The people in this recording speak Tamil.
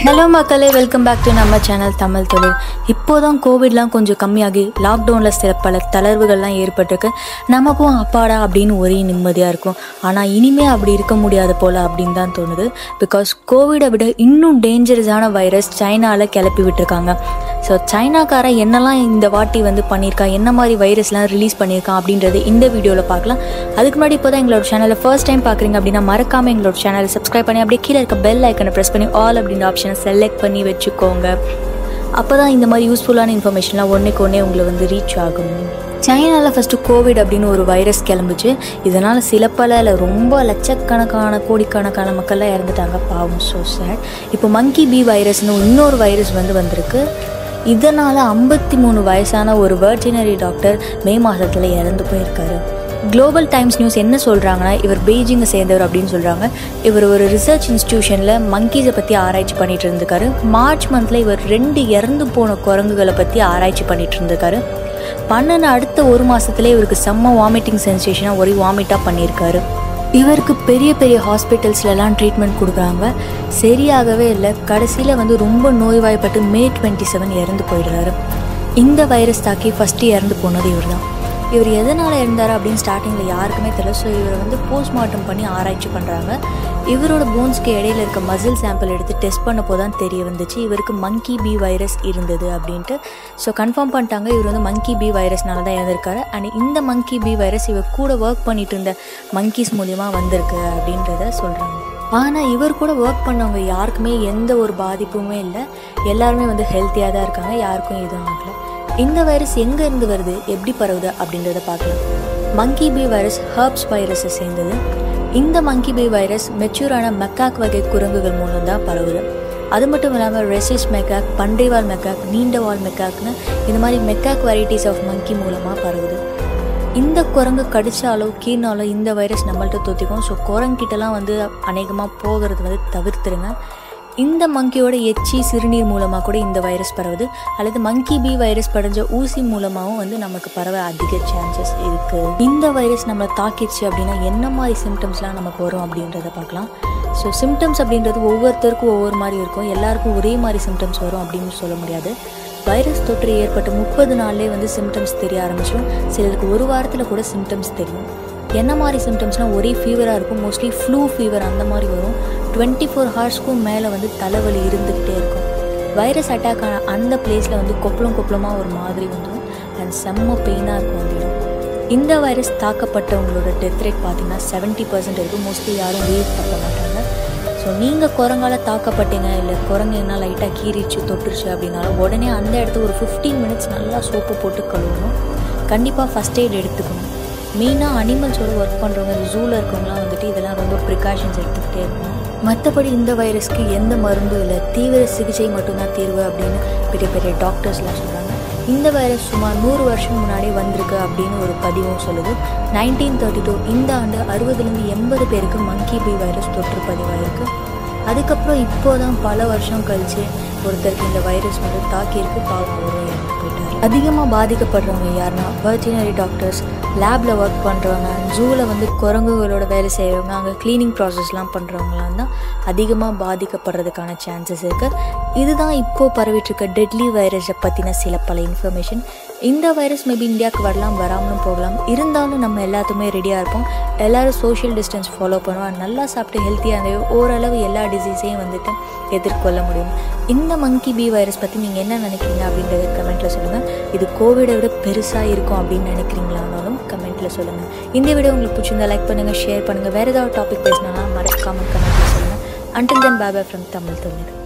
ஹலோ மக்களே வெல்கம் பேக் டு நம்ம சேனல் தமிழ் தொழில் இப்போதான் கோவிட்லாம் கொஞ்சம் கம்மியாகி லாக்டவுனில் சில பல தளர்வுகள்லாம் ஏற்பட்டிருக்கு நமக்கும் அப்பாடா அப்படின்னு ஒரே நிம்மதியாக இருக்கும் ஆனால் இனிமே அப்படி இருக்க முடியாது போல் அப்படின்னு தான் தோணுது பிகாஸ் கோவிடை விட இன்னும் டேஞ்சரஸான வைரஸ் சைனாவில் கிளப்பி விட்டுருக்காங்க ஸோ சைனாக்காரன் என்னெல்லாம் இந்த வாட்டி வந்து பண்ணியிருக்கான் என்ன மாதிரி வைரஸ்லாம் ரிலீஸ் பண்ணியிருக்கான் அப்படின்றது இந்த வீடியோவில் பார்க்கலாம் அதுக்கு முன்னாடி இப்போ தான் எங்களோட சேனலை ஃபர்ஸ்ட் டைம் பார்க்குறீங்க அப்படின்னா மறக்காமல் எங்களோட சேனலை சப்ஸ்கிரைப் பண்ணி அப்படியே கீழே இருக்க பெல் ஐக்கனை ப்ரெஸ் பண்ணி ஆல் அப்படின்ற ஆப்ஷனை செலக்ட் பண்ணி வச்சுக்கோங்க அப்போ தான் இந்த மாதிரி யூஸ்ஃபுல்லான இன்ஃபர்மேஷன்லாம் ஒன்றுக்கு ஒன்றே உங்களை வந்து ரீச் ஆகும் சைனாவில் ஃபஸ்ட்டு கோவிட் அப்படின்னு ஒரு வைரஸ் கிளம்புச்சு இதனால் சில பல இல்ல ரொம்ப லட்சக்கணக்கான கோடிக்கணக்கான மக்கள்லாம் இறந்துட்டாங்க பாவம் ஸோ சேட் இப்போ மங்கி பி வைரஸ்னு இன்னொரு வைரஸ் வந்து வந்திருக்கு இதனால் ஐம்பத்தி மூணு வயசான ஒரு வெர்ஜினரி டாக்டர் மே மாதத்தில் இறந்து போயிருக்காரு குளோபல் டைம்ஸ் நியூஸ் என்ன சொல்கிறாங்கன்னா இவர் பெய்ஜிங்கை சேர்ந்தவர் அப்படின்னு சொல்கிறாங்க இவர் ஒரு ரிசர்ச் இன்ஸ்டியூஷனில் மங்கீஸை பற்றி ஆராய்ச்சி பண்ணிட்டு இருந்திருக்காரு மார்ச் மந்தில் இவர் ரெண்டு இறந்து போன குரங்குகளை பற்றி ஆராய்ச்சி பண்ணிட்டு இருந்திருக்காரு பண்ணின அடுத்த ஒரு மாதத்துலேயே இவருக்கு செம்ம வாமிட்டிங் சென்சேஷனாக ஒரே வாமிட்டாக பண்ணியிருக்காரு இவருக்கு பெரிய பெரிய ஹாஸ்பிட்டல்ஸ்லலாம் ட்ரீட்மெண்ட் கொடுக்குறாங்க சரியாகவே இல்லை கடைசியில் வந்து ரொம்ப நோய்வாய்ப்பட்டு மே டுவெண்ட்டி செவன் இறந்து போயிடுறாரு இந்த வைரஸ் தாக்கி ஃபஸ்ட்டு இறந்து போனது இவர் தான் இவர் எதனால் இருந்தார் அப்படின்னு ஸ்டார்டிங்கில் யாருக்குமே தெரியல ஸோ இவரை வந்து போஸ்ட்மார்ட்டம் பண்ணி ஆராய்ச்சி பண்ணுறாங்க இவரோட போன்ஸ்க்கு இடையில இருக்க மசில் சாம்பிள் எடுத்து டெஸ்ட் பண்ணப்போ தான் தெரிய வந்துச்சு இவருக்கு மங்கி பி வைரஸ் இருந்தது அப்படின்ட்டு ஸோ கன்ஃபார்ம் பண்ணிட்டாங்க இவர் வந்து மங்கி பி வைரஸ்னால தான் இறந்திருக்காரு அண்ட் இந்த மங்கி பி வைரஸ் இவர் கூட ஒர்க் பண்ணிட்டு இருந்த மங்கீஸ் மூலியமா வந்திருக்கு அப்படின்றத சொல்கிறாங்க ஆனால் இவர் கூட ஒர்க் பண்ணவங்க யாருக்குமே எந்த ஒரு பாதிப்புமே இல்லை எல்லாருமே வந்து ஹெல்த்தியாக தான் இருக்காங்க யாருக்கும் எதுவும் ஆகல இந்த வைரஸ் எங்கே இருந்து வருது எப்படி பரவுது அப்படின்றத பார்க்கலாம் மங்கி பி வைரஸ் ஹர்ப்ஸ் வைரஸை சேர்ந்தது இந்த மங்கி பி வைரஸ் மெச்சூரான மெக்காக் வகை குரங்குகள் மூலம் தான் பரவுது அது மட்டும் இல்லாமல் ரெசிஸ் மெக்காக் பண்டைவால் மெக்காக் நீண்டவால் மெக்காக்னு இந்த மாதிரி மெக்காக் வெரைட்டிஸ் ஆஃப் மங்கி மூலமாக பரவுது இந்த குரங்கு கடிச்சாலோ கீழ்னாலோ இந்த வைரஸ் நம்மள்ட்ட தொத்திக்கும் ஸோ குரங்கிட்டலாம் வந்து அநேகமாக போகிறது வந்து தவிர்த்துருங்க இந்த மங்கியோட எச்சி சிறுநீர் மூலமாக கூட இந்த வைரஸ் பரவுது அல்லது மங்கி பி வைரஸ் படைஞ்ச ஊசி மூலமாகவும் வந்து நமக்கு பரவ அதிக சான்சஸ் இருக்குது இந்த வைரஸ் நம்மளை தாக்கிடுச்சு அப்படின்னா என்ன மாதிரி சிம்டம்ஸ்லாம் நமக்கு வரும் அப்படின்றத பார்க்கலாம் ஸோ சிம்டம்ஸ் அப்படின்றது ஒவ்வொருத்தருக்கும் ஒவ்வொரு மாதிரி இருக்கும் எல்லாருக்கும் ஒரே மாதிரி சிம்டம்ஸ் வரும் அப்படின்னு சொல்ல முடியாது வைரஸ் தொற்று ஏற்பட்ட முப்பது நாள்லேயே வந்து சிம்டம்ஸ் தெரிய ஆரம்பிச்சிடும் சிலருக்கு ஒரு வாரத்தில் கூட சிம்டம்ஸ் தெரியும் என்ன மாதிரி சிம்டம்ஸ்னால் ஒரே ஃபீவராக இருக்கும் மோஸ்ட்லி ஃப்ளூ ஃபீவர் அந்த மாதிரி வரும் டுவெண்ட்டி ஃபோர் ஹவர்ஸ்க்கும் மேலே வந்து தலைவலி இருந்துக்கிட்டே இருக்கும் வைரஸ் அட்டாக் ஆன அந்த பிளேஸில் வந்து கொப்பளம் கொப்பளமாக ஒரு மாதிரி வந்துடும் அண்ட் செம்ம பெயினாக இருக்கும் அந்த இடம் இந்த வைரஸ் தாக்கப்பட்டவங்களோட டெத் ரேட் பார்த்தீங்கன்னா செவன்ட்டி பர்சன்ட் இருக்குது மோஸ்ட்லி யாரும் உயிர் தப்ப மாட்டாங்க ஸோ நீங்கள் குரங்கால தாக்கப்பட்டீங்க இல்லை குரங்கு என்ன லைட்டாக கீறிச்சு தொட்டுருச்சு அப்படின்னாலும் உடனே அந்த இடத்துல ஒரு ஃபிஃப்டீன் மினிட்ஸ் நல்லா சோப்பு போட்டு கழுவணும் கண்டிப்பாக ஃபஸ்ட் எய்ட் எடுத்துக்கணும் மெயினாக அனிமல்ஸோட ஒர்க் பண்ணுறவங்க ஜூவில் இருக்கவங்களாம் வந்துட்டு இதெல்லாம் ரொம்ப ப்ரிகாஷன்ஸ் எடுத்துக்கிட்டே இருக்கணும் மற்றபடி இந்த வைரஸ்க்கு எந்த மருந்தும் இல்லை தீவிர சிகிச்சை மட்டும்தான் தீர்வு அப்படின்னு பெரிய பெரிய டாக்டர்ஸ்லாம் சொல்கிறாங்க இந்த வைரஸ் சுமார் நூறு வருஷம் முன்னாடியே வந்திருக்கு அப்படின்னு ஒரு பதிவும் சொல்லுது நைன்டீன் தேர்ட்டி டூ இந்த ஆண்டு அறுபதுலேருந்து எண்பது பேருக்கு மங்கி பி வைரஸ் தொற்று பதிவாயிருக்கு அதுக்கப்புறம் இப்போதான் பல வருஷம் கழிச்சு ஒருத்தருக்கு இந்த வைரஸ் வந்து தாக்கியிருக்கு பாவம் அவரும் இறந்து போயிட்டார் அதிகமாக பாதிக்கப்படுறவங்க யாருன்னா வெர்ஜினரி டாக்டர்ஸ் லேபில் ஒர்க் பண்ணுறவங்க ஜூவில் வந்து குரங்குகளோட வேலை செய்கிறவங்க அங்கே க்ளீனிங் ப்ராசஸ்லாம் பண்ணுறவங்களாம் தான் அதிகமாக பாதிக்கப்படுறதுக்கான சான்சஸ் இருக்குது இதுதான் இப்போது பரவிட்டுருக்க டெட்லி வைரஸை பற்றின சில பல இன்ஃபர்மேஷன் இந்த வைரஸ் மேபி இந்தியாவுக்கு வரலாம் வராமலும் போகலாம் இருந்தாலும் நம்ம எல்லாத்துக்குமே ரெடியாக இருப்போம் எல்லோரும் சோஷியல் டிஸ்டன்ஸ் ஃபாலோ பண்ணுவோம் நல்லா சாப்பிட்டு ஹெல்த்தியாக இருந்தே ஓரளவு எல்லா டிசீஸையும் வந்துட்டு எதிர்கொள்ள முடியும் இந்த மங்கி பி வைரஸ் பற்றி நீங்கள் என்ன நினைக்கிறீங்க அப்படின்றத கமெண்ட்டில் சொல்லுங்கள் இது கோவிடை விட பெருசாக இருக்கும் அப்படின்னு நினைக்கிறீங்களானாலும் கமெண்ட்டில் சொல்லுங்கள் இந்த வீடியோ உங்களுக்கு பிடிச்சிருந்தா லைக் பண்ணுங்கள் ஷேர் பண்ணுங்கள் வேறு ஏதாவது டாபிக் பேசினாலும் மறக்காமல் கமெண்ட்டில் சொல்லுங்கள் until then Baba from Tamil தொழில்